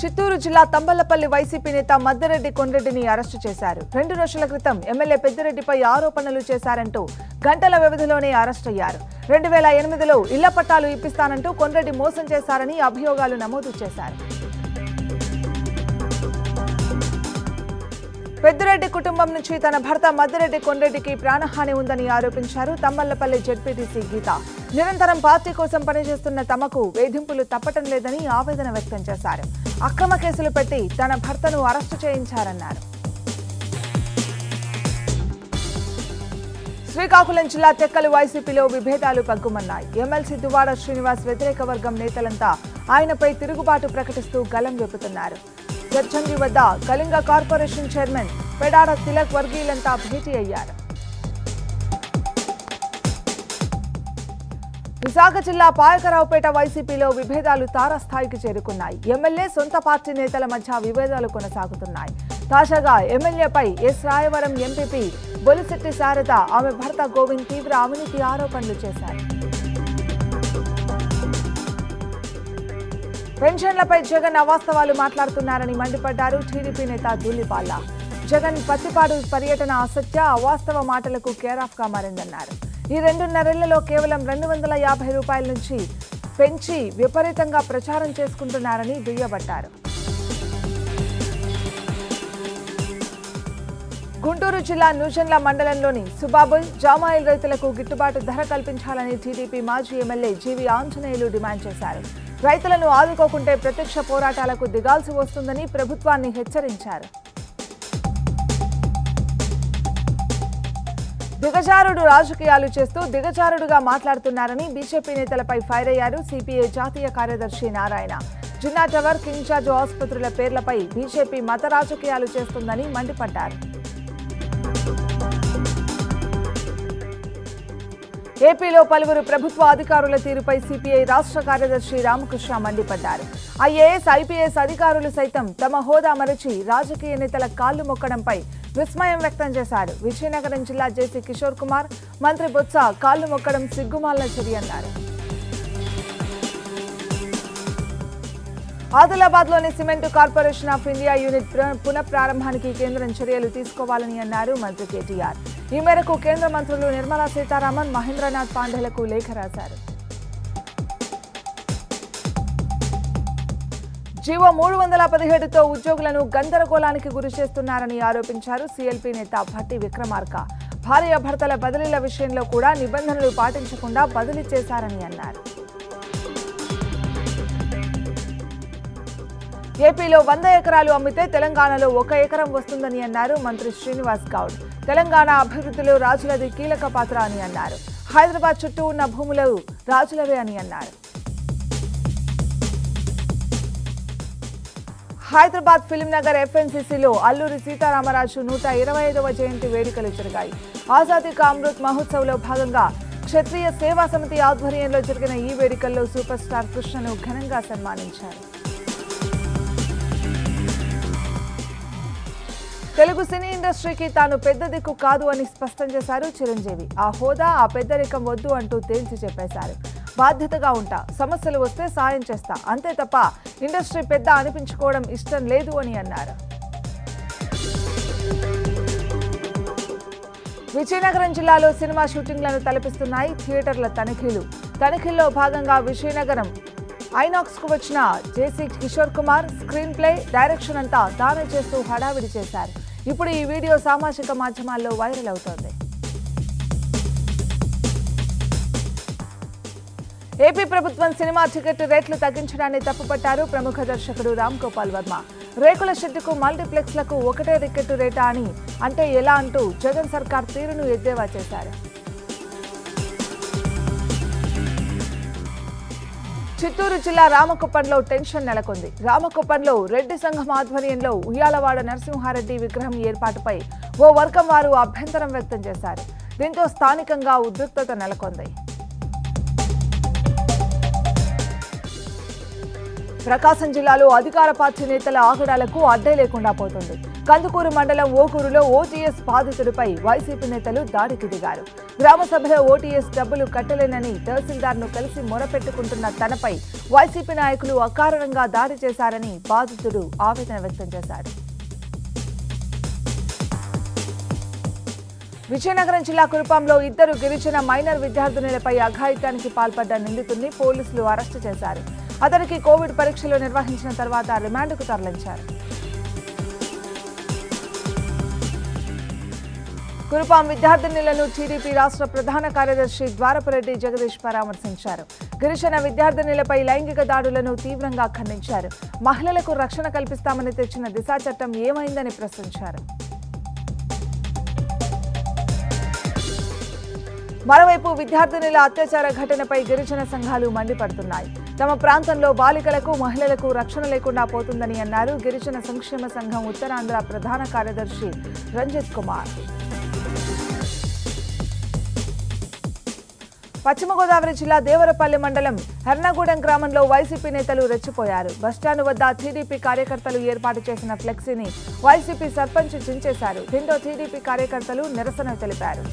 చిత్తూరు జిల్లా తంబలపల్లి వైసీపీ నేత మద్దిరెడ్డి కొండ్రెడ్డిని అరెస్టు చేశారు రెండు రోజుల క్రితం ఎమ్మెల్యే పెద్దిరెడ్డిపై ఆరోపణలు చేశారంటూ గంటల వ్యవధిలోనే అరెస్ట్ అయ్యారు రెండు వేల ఎనిమిదిలో ఇళ్ల పట్టాలు ఇప్పిస్తానంటూ కొండ్రెడ్డి మోసం చేశారని అభియోగాలు నమోదు చేశారు పెద్దిరెడ్డి కుటుంబం నుంచి తన భర్త మద్దిరెడ్డి కొండ్రెడ్డికి ప్రాణహాని ఉందని ఆరోపించారు తమ్మల్లపల్లి జెడ్పీటీసీ గీత నిరంతరం పార్టీ కోసం పనిచేస్తున్న తమకు వేధింపులు తప్పటం లేదని ఆవేదన వ్యక్తం చేశారు అక్రమ కేసులు పెట్టి తన భర్తను అరెస్టు చేయించారన్నారు శ్రీకాకుళం జిల్లా తెక్కలు వైసీపీలో విభేదాలు పగ్గుమన్నాయి ఎమ్మెల్సీ దువాడ శ్రీనివాస్ వ్యతిరేక వర్గం నేతలంతా ఆయనపై తిరుగుబాటు ప్రకటిస్తూ గలం విప్పుతున్నారు జడ్జంగి వద్ద కళింగ కార్పొరేషన్ చైర్మన్ పెడాడ తిలక్ వర్గీయులంతా భేటీ అయ్యారు విశాఖ జిల్లా పాయకరావుపేట వైసీపీలో విభేదాలు తారస్థాయికి చేరుకున్నాయి ఎమ్మెల్యే సొంత పార్టీ నేతల మధ్య విభేదాలు కొనసాగుతున్నాయి తాజాగా ఎమ్మెల్యేపై ఎస్ రాయవరం ఎంపీపీ బొలిశెట్టి శారద ఆమె భర్త గోవింద్ తీవ్ర అవినీతి ఆరోపణలు చేశారు పెన్షన్లపై జగన్ అవాస్తవాలు మాట్లాడుతున్నారని మండిపడ్డారు టీడీపీ నేత ధూళిపాల్ల జగన్ పత్తిపాడు పర్యటన అసత్య అవాస్తవ మాటలకు కేరాఫ్ గా మారిందన్నారు ఈ రెండున్నరేళ్లలో కేవలం రెండు వందల యాభై రూపాయల నుంచి పెంచి విపరీతంగా ప్రచారం చేసుకుంటున్నారని దుయ్యబట్టారు గుంటూరు జిల్లా నూజన్ల మండలంలోని సుబాబుల్ జామాయిల్ రైతులకు గిట్టుబాటు ధర కల్పించాలని టీడీపీ మాజీ ఎమ్మెల్యే జీవి ఆంజనేయులు డిమాండ్ చేశారు రైతులను ఆదుకోకుంటే ప్రత్యక్ష పోరాటాలకు దిగాల్సి వస్తుందని ప్రభుత్వాన్ని హెచ్చరించారు దిగజారుడు రాజకీయాలు చేస్తూ దిగజారుడుగా మాట్లాడుతున్నారని బీజేపీ నేతలపై ఫైర్ అయ్యారు సిపిఐ జాతీయ కార్యదర్శి Narayana Jinnah tower King George ఆసుపత్రుల పేర్లపై బీజేపీ మత రాజకీయాలు చేస్తుందని మండిపడ్డారు ఏపీలో పలువురు ప్రభుత్వ అధికారుల తీరుపై సిపిఐ రాష్ట్ర కార్యదర్శి రామకృష్ణ మండిపడ్డారు ఐఏఎస్ ఐపీఎస్ అధికారులు సైతం తమ హోదా మరచి రాజకీయ నేతల కాళ్లు మొక్కడంపై విస్మయం వ్యక్తం చేశారు విజయనగరం జిల్లా జేసీ కిషోర్ కుమార్ మంత్రి బొత్స కాళ్లు మొక్కడం సిగ్గుమాలిన చర్య అన్నారు ఆదిలాబాద్ లోని cement corporation of India unit ప్ర- పునఃప్రారంభానికి కేంద్రం చర్యలు తీసుకోవాలని అన్నారు మంత్రి కేటీఆర్ ఈ మేరకు కేంద్ర మంత్రులు నిర్మలా సీతారామన్ మహేంద్రనాథ్ పాండేలకు లేఖ రాశారు జీవో మూడు వందల పదిహేడుతో ఉద్యోగులను గందరగోళానికి గురి చేస్తున్నారని ఆరోపించారు సీఎల్పీ నేత భట్టి విక్రమార్క భార్యాభర్తల బదిలీల విషయంలో కూడా నిబంధనలు పాటించకుండా బదిలీ చేశారని అన్నారు ఏపీలో వంద ఎకరాలు అమ్మితే తెలంగాణలో ఒక ఎకరం వస్తుందని అన్నారు మంత్రి శ్రీనివాస్ గౌడ్ తెలంగాణ అభివృద్ధిలో రాజులది కీలక పాత్ర అని అన్నారు హైదరాబాద్ చుట్టూ ఉన్న భూములు రాజులవే అని అన్నారు హైదరాబాద్ ఫిల్మ్ నగర్ ఎఫ్ఎన్సీసీలో అల్లూరి సీతారామరాజు నూట ఇరవై ఐదవ జయంతి వేడుకలు జరిగాయి ఆజాదీ కా అమృత్ మహోత్సవ్లో భాగంగా క్షత్రియ సేవా సమితి ఆధ్వర్యంలో జరిగిన ఈ వేడుకల్లో సూపర్ స్టార్ కృష్ణను ఘనంగా సన్మానించారు తెలుగు సినీ ఇండస్ట్రీకి తాను పెద్ద దిక్కు కాదు అని స్పష్టం చేశారు చిరంజీవి ఆ హోదా ఆ పెద్దరికం వద్దు అంటూ తేల్చి చెప్పేశారు బాధ్యతగా ఉంటా సమస్యలు వస్తే సాయం చేస్తా అంతే తప్ప ఇండస్ట్రీ పెద్ద అనిపించుకోవడం ఇష్టం లేదు అని అన్నారు విజయనగరం జిల్లాలో సినిమా షూటింగ్లను తలపిస్తున్నాయి థియేటర్ల తనిఖీలు తనిఖీల్లో భాగంగా విజయనగరం ఐనాక్స్ కు వచ్చిన JC Kishore Kumar screen play direction అంతా తానే చేస్తూ హడావిడి చేశారు ఇప్పుడు ఈ వీడియో సామాజిక మాధ్యమాల్లో వైరల్ అవుతోంది ఏపీ ప్రభుత్వం సినిమా టికెట్ రేట్లు తగ్గించడాన్ని తప్పుపట్టారు ప్రముఖ దర్శకుడు రామ్ గోపాల్ వర్మ రేకుల షెడ్డుకు మల్టీప్లెక్స్లకు ఒకటే టికెట్ రేటా అని అంటే ఎలా అంటూ జగన్ సర్కార్ తీరును ఎద్దేవా చేశారు చిత్తూరు జిల్లా రామకుప్పంలో టెన్షన్ నెలకొంది రామకుప్పంలో రెడ్డి సంఘం ఆధ్వర్యంలో ఉయ్యాలవాడ నరసింహారెడ్డి విగ్రహం ఏర్పాటుపై ఓ వర్గం వారు అభ్యంతరం వ్యక్తం చేశారు దీంతో స్థానికంగా ఉద్రిక్తత నెలకొంది ప్రకాశం జిల్లాలో అధికార పార్టీ నేతల ఆగడాలకు అడ్డే లేకుండా పోతుంది కందుకూరు మండలం ఓకూరులో ఓటీఎస్ బాధితుడిపై వైసీపీ నేతలు దాడికి దిగారు గ్రామ సభలో ఓటీఎస్ డబ్బులు కట్టలేనని తహసీల్దార్ను కలిసి మొరపెట్టుకుంటున్న తనపై వైసీపీ నాయకులు అకారణంగా దాడి చేశారని బాధితుడు ఆవేదన వ్యక్తం చేశాడు విజయనగరం జిల్లా కురుపాంలో ఇద్దరు గిరిజన మైనర్ విద్యార్థినులపై అఘాయిత్యానికి పాల్పడ్డ నిందితుడిని పోలీసులు అరెస్టు చేశారు అతనికి కోవిడ్ పరీక్షలు నిర్వహించిన తర్వాత రిమాండ్కు తరలించారు కురుపాం విద్యార్థినులను టీడీపీ రాష్ట్ర ప్రధాన కార్యదర్శి ద్వారపురెడ్డి జగదీష్ పరామర్శించారు గిరిజన విద్యార్థినులపై లైంగిక దాడులను తీవ్రంగా ఖండించారు మహిళలకు రక్షణ కల్పిస్తామని తెచ్చిన దిశా చట్టం ఏమైందని ప్రశ్నించారు మరోవైపు విద్యార్థినుల అత్యాచార ఘటనపై గిరిజన సంఘాలు మండిపడుతున్నాయి తమ ప్రాంతంలో బాలికలకు మహిళలకు రక్షణ లేకుండా పోతుందని అన్నారు గిరిజన సంక్షేమ సంఘం ఉత్తరాంధ్ర ప్రధాన కార్యదర్శి రంజిత్ కుమార్ పశ్చిమ గోదావరి జిల్లా దేవరపల్లి మండలం హర్నగూడెం గ్రామంలో వైసీపీ నేతలు రెచ్చిపోయారు బస్టాండ్ వద్ద టీడీపీ కార్యకర్తలు ఏర్పాటు చేసిన ఫ్లెక్సీని వైసీపీ సర్పంచ్ చించేశారు దీంతో టీడీపీ కార్యకర్తలు నిరసన తెలిపారు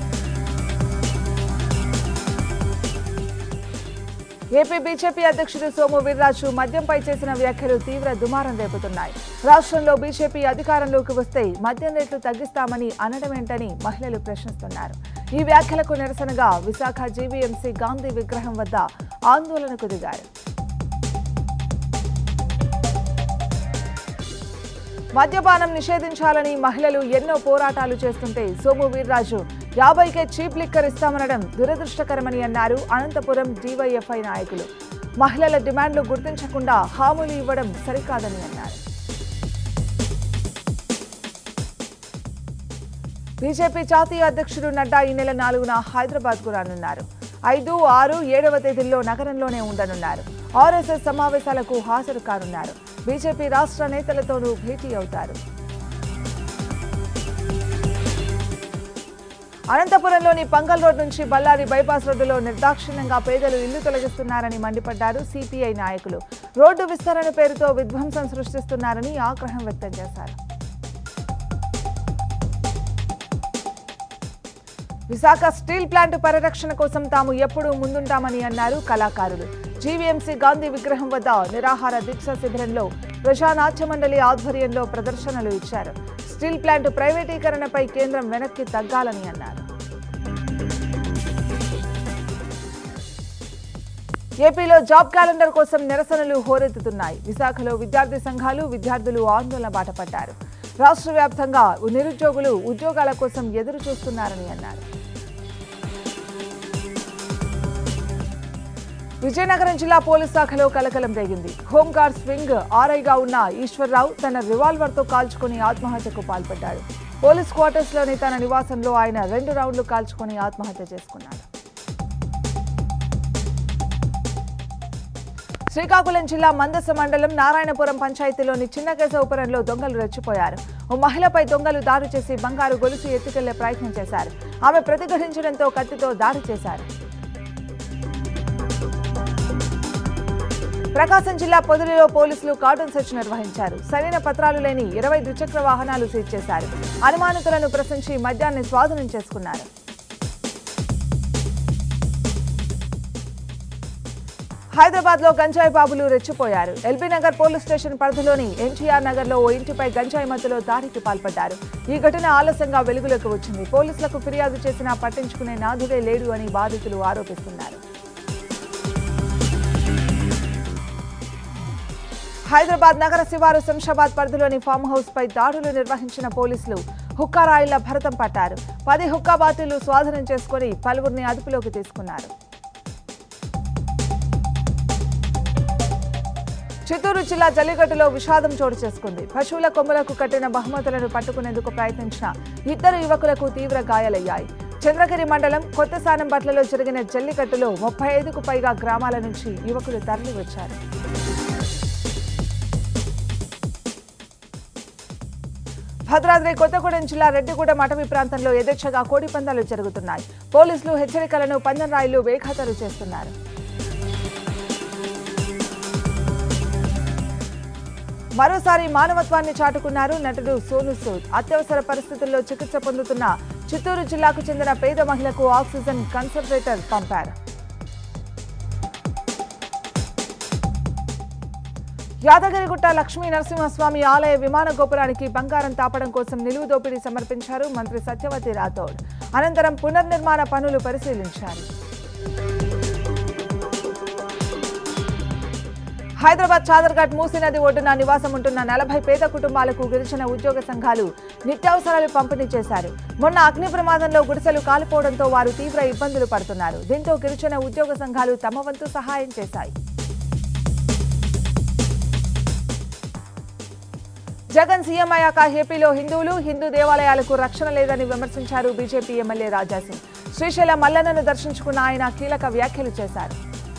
ఏపీ బీజేపీ అధ్యక్షుడు సోము వీర్రాజు మద్యంపై చేసిన వ్యాఖ్యలు తీవ్ర దుమారం రేపుతున్నాయి రాష్ట్రంలో బీజేపీ అధికారంలోకి వస్తే మద్యం రేట్లు తగ్గిస్తామని అనడమేంటని మహిళలు ప్రశ్నిస్తున్నారు ఈ వ్యాఖ్యలకు నిరసనగా విశాఖ జీవీఎంసీ గాంధీ విగ్రహం వద్ద ఆందోళనకు దిగారు మద్యపానం నిషేధించాలని మహిళలు ఎన్నో పోరాటాలు చేస్తుంటే సోము వీర్రాజు యాభైకే చీప్ లిక్కర్ ఇస్తామనడం దురదృష్టకరమని అన్నారు అనంతపురం డీవైఎఫ్ఐ నాయకులు మహిళల డిమాండ్లు గుర్తించకుండా హామీలు ఇవ్వడం సరికాదని అన్నారు బీజేపీ జాతీయ అధ్యక్షుడు నడ్డా ఈ నెల నాలుగున హైదరాబాద్కు రానున్నారు ఐదు ఆరు ఏడవ తేదీల్లో నగరంలోనే ఉండనున్నారు ఆర్ఎస్ఎస్ సమావేశాలకు హాజరు కానున్నారు బీజేపీ రాష్ట్ర నేతలతోనూ భేటీ అవుతారు అనంతపురంలోని పంగల్ రోడ్ నుంచి బళ్ళారి బైపాస్ రోడ్డులో నిర్దాక్షిణ్యంగా పేదలు ఇల్లు తొలగిస్తున్నారని మండిపడ్డారు సిపిఐ నాయకులు రోడ్డు విస్తరణ పేరుతో విధ్వంసం సృష్టిస్తున్నారని ఆగ్రహం వ్యక్తం చేశారు విశాఖ స్టీల్ ప్లాంట్ పరిరక్షణ కోసం తాము ఎప్పుడూ ముందుంటామని అన్నారు కళాకారులు జీవీఎంసీ గాంధీ విగ్రహం వద్ద నిరాహార దీక్ష శిబిరంలో ప్రజానాట్య మండలి ఆధ్వర్యంలో ప్రదర్శనలు ఇచ్చారు స్టీల్ ప్లాంట్ ప్రైవేటీకరణపై కేంద్రం వెనక్కి తగ్గాలని అన్నారు ఏపీలో జాబ్ క్యాలెండర్ కోసం నిరసనలు హోరెత్తుతున్నాయి విశాఖలో విద్యార్థి సంఘాలు విద్యార్థులు ఆందోళన బాటపడ్డారు రాష్ట్ర వ్యాప్తంగా నిరుద్యోగులు ఉద్యోగాల కోసం ఎదురు చూస్తున్నారని అన్నారు విజయనగరం జిల్లా పోలీస్ శాఖలో కలకలం రేగింది హోంగార్డ్స్ వింగ్ ఆర్ఐగా ఉన్న ఈశ్వర్రావు తన రివాల్వర్తో కాల్చుకుని ఆత్మహత్యకు పాల్పడ్డాడు పోలీస్ క్వార్టర్స్లోని తన నివాసంలో ఆయన రెండు రౌండ్లు కాల్చుకుని ఆత్మహత్య చేసుకున్నాడు శ్రీకాకుళం జిల్లా మందస మండలం నారాయణపురం పంచాయతీలోని చిన్నకేశవపురంలో దొంగలు రెచ్చిపోయారు ఓ మహిళపై దొంగలు దాడి చేసి బంగారు గొలుసు ఎత్తుకెళ్లే ప్రయత్నం చేశారు ఆమె ప్రతిఘటించడంతో కత్తితో దాడి చేశారు ప్రకాశం జిల్లా పొదిలిలో పోలీసులు కార్డన్ సెర్చ్ నిర్వహించారు సరైన పత్రాలు లేని ఇరవై ద్విచక్ర వాహనాలు సీజ్ చేశారు అనుమానితులను ప్రశ్నించి మద్యాన్ని స్వాధీనం చేసుకున్నారు హైదరాబాద్ లో గంజాయి బాబులు రెచ్చిపోయారు ఎల్బీ నగర్ పోలీస్ స్టేషన్ పరిధిలోని ఎన్టీఆర్ నగర్ లో ఓ ఇంటిపై గంజాయి మత్తులో దాడికి పాల్పడ్డారు ఈ ఘటన ఆలస్యంగా వెలుగులోకి వచ్చింది పోలీసులకు ఫిర్యాదు చేసినా పట్టించుకునే నాథుడే లేడు అని బాధితులు ఆరోపిస్తున్నారు హైదరాబాద్ నగర శివారు శంషాబాద్ పరిధిలోని ఫామ్ హౌస్ పై దాడులు నిర్వహించిన పోలీసులు హుక్కా రాయిల భరతం పట్టారు పది హుక్కా బాటిళ్లు స్వాధీనం చేసుకుని పలువురిని అదుపులోకి తీసుకున్నారు చిత్తూరు జిల్లా జల్లికట్టులో విషాదం చోటు చేసుకుంది పశువుల కొమ్ములకు కట్టిన బహుమతులను పట్టుకునేందుకు ప్రయత్నించిన ఇద్దరు యువకులకు తీవ్ర గాయాలయ్యాయి చంద్రగిరి మండలం కొత్త సానంబట్లలో జరిగిన జల్లికట్టులో ముప్పై ఐదుకు పైగా గ్రామాల నుంచి యువకులు తరలి వచ్చారు భద్రాద్రి కొత్తగూడెం జిల్లా రెడ్డిగూడెం అటవీ ప్రాంతంలో యథేచ్ఛగా కోడి పందాలు జరుగుతున్నాయి పోలీసులు హెచ్చరికలను పందెం రాయిలు వేఖాతరు చేస్తున్నారు మరోసారి మానవత్వాన్ని చాటుకున్నారు నటుడు సోను సూద్ అత్యవసర పరిస్థితుల్లో చికిత్స పొందుతున్న చిత్తూరు జిల్లాకు చెందిన పేద మహిళకు ఆక్సిజన్ కన్సన్ట్రేటర్ పంపారు యాదగిరిగుట్ట లక్ష్మీ నరసింహస్వామి ఆలయ విమాన గోపురానికి బంగారం తాపడం కోసం నిలువు దోపిడీ సమర్పించారు మంత్రి సత్యవతి రాథోడ్ అనంతరం పునర్నిర్మాణ పనులు పరిశీలించారు హైదరాబాద్ చాదర్ఘాట్ మూసీ నది ఒడ్డున నివాసం ఉంటున్న నలభై పేద కుటుంబాలకు గిరిజన ఉద్యోగ సంఘాలు నిత్యావసరాలు పంపిణీ చేశారు మొన్న అగ్ని ప్రమాదంలో గుడిసెలు కాలిపోవడంతో వారు తీవ్ర ఇబ్బందులు పడుతున్నారు దీంతో గిరిజన ఉద్యోగ సంఘాలు తమ వంతు సహాయం చేశాయి జగన్ సీఎం అయ్యాక ఏపీలో హిందువులు హిందూ దేవాలయాలకు రక్షణ లేదని విమర్శించారు బీజేపీ ఎమ్మెల్యే రాజాసింగ్ శ్రీశైలం మల్లన్నను దర్శించుకున్న ఆయన కీలక వ్యాఖ్యలు చేశారు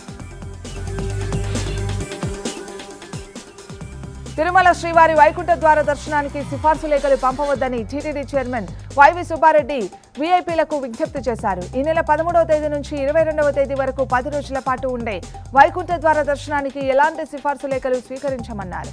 తిరుమల శ్రీవారి వైకుంఠ ద్వార దర్శనానికి సిఫార్సు లేఖలు పంపవద్దని టీటీడీ చైర్మన్ వైవి సుబ్బారెడ్డి వీఐపీలకు విజ్ఞప్తి చేశారు ఈ నెల పదమూడవ తేదీ నుంచి ఇరవై రెండవ తేదీ వరకు పది రోజుల పాటు ఉండే వైకుంఠ ద్వార దర్శనానికి ఎలాంటి సిఫార్సు లేఖలు స్వీకరించమన్నారు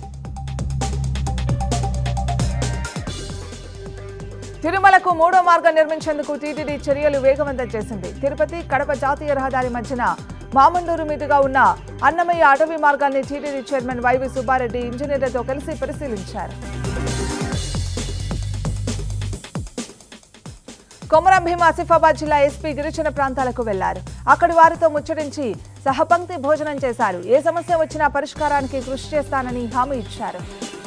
తిరుమలకు మూడో మార్గం నిర్మించేందుకు టీటీడీ చర్యలు వేగవంతం చేసింది తిరుపతి కడప జాతీయ రహదారి మధ్యన మామండూరు మీదుగా ఉన్న అన్నమయ్య అటవీ మార్గాన్ని టీటీడీ చైర్మన్ వైవి సుబ్బారెడ్డి ఇంజనీర్లతో కలిసి పరిశీలించారు కొమరం భీం ఆసిఫాబాద్ జిల్లా ఎస్పీ గిరిజన ప్రాంతాలకు వెళ్లారు అక్కడి వారితో ముచ్చటించి సహపంక్తి భోజనం చేశారు ఏ సమస్య వచ్చినా పరిష్కారానికి కృషి చేస్తానని హామీ ఇచ్చారు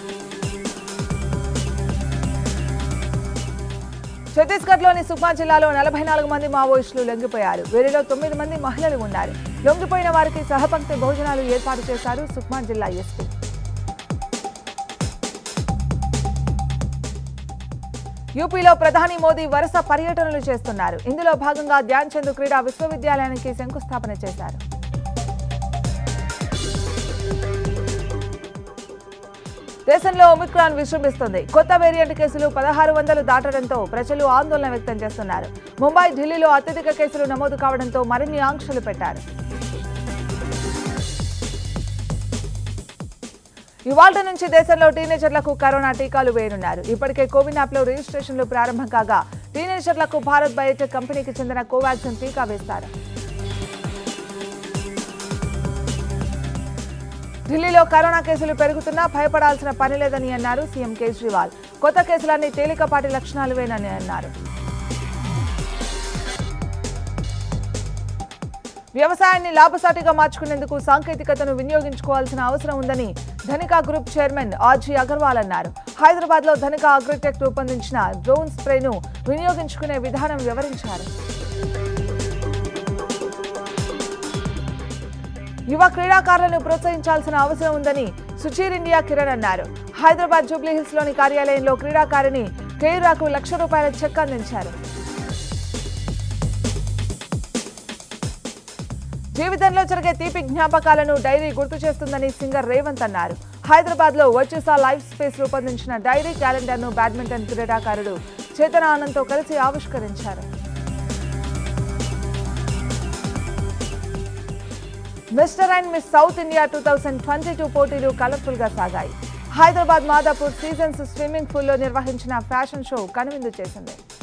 ఛత్తీస్గఢ్లోని సుక్మా జిల్లాలో నలభై నాలుగు మంది మావోయిస్టులు లొంగిపోయారు వీరిలో తొమ్మిది మంది మహిళలు ఉన్నారు లొంగిపోయిన వారికి సహపంక్తి భోజనాలు ఏర్పాటు చేశారు సుక్మా జిల్లా ఎస్పీ యూపీలో ప్రధాని మోదీ వరుస పర్యటనలు చేస్తున్నారు ఇందులో భాగంగా ధ్యాన్ చంద్ క్రీడా విశ్వవిద్యాలయానికి శంకుస్థాపన చేశారు దేశంలో ఒమిక్రాన్ విజృంభిస్తుంది కొత్త వేరియంట్ కేసులు పదహారు వందలు దాటడంతో ప్రజలు ఆందోళన వ్యక్తం చేస్తున్నారు ముంబై ఢిల్లీలో అత్యధిక కేసులు నమోదు కావడంతో మరిన్ని ఆంక్షలు పెట్టారు ఇవాళ నుంచి దేశంలో టీనేజర్లకు కరోనా టీకాలు వేయనున్నారు ఇప్పటికే కోవిన్ యాప్లో రిజిస్ట్రేషన్లు ప్రారంభం కాగా టీనేజర్లకు భారత్ బయోటెక్ కంపెనీకి చెందిన కోవాక్సిన్ టీకా వేస్తారు ఢిల్లీలో కరోనా కేసులు పెరుగుతున్నా భయపడాల్సిన పని లేదని అన్నారు సీఎం కేజ్రీవాల్ కొత్త కేసులన్నీ తేలికపాటి లక్షణాలువేనని అన్నారు వ్యవసాయాన్ని లాభసాటిగా మార్చుకునేందుకు సాంకేతికతను వినియోగించుకోవాల్సిన అవసరం ఉందని Dhanika group chairman RG Agarwal అన్నారు హైదరాబాద్ లో ధనికా అగ్రిటెక్ రూపొందించిన డ్రోన్ స్ప్రేను వినియోగించుకునే విధానం వివరించారు యువ క్రీడాకారులను ప్రోత్సహించాల్సిన అవసరం ఉందని సుచీర్ ఇండియా కిరణ్ అన్నారు హైదరాబాద్ జూబ్లీహిల్స్ లోని కార్యాలయంలో క్రీడాకారిణి కేయురాకు లక్ష రూపాయల చెక్ అందించారు జీవితంలో జరిగే తీపి జ్ఞాపకాలను డైరీ గుర్తు చేస్తుందని సింగర్ రేవంత్ అన్నారు హైదరాబాద్ లో వచ్చేసా లైఫ్ స్పేస్ రూపొందించిన డైరీ క్యాలెండర్ ను బ్యాడ్మింటన్ క్రీడాకారుడు చేతన ఆనంద్తో కలిసి ఆవిష్కరించారు mister and miss South India two thousand twenty two పోటీలు కలర్ఫుల్ గా సాగాయి హైదరాబాద్ మాదాపూర్ సీజన్స్ స్విమ్మింగ్ పూల్లో నిర్వహించిన ఫ్యాషన్ షో కనువిందు చేసింది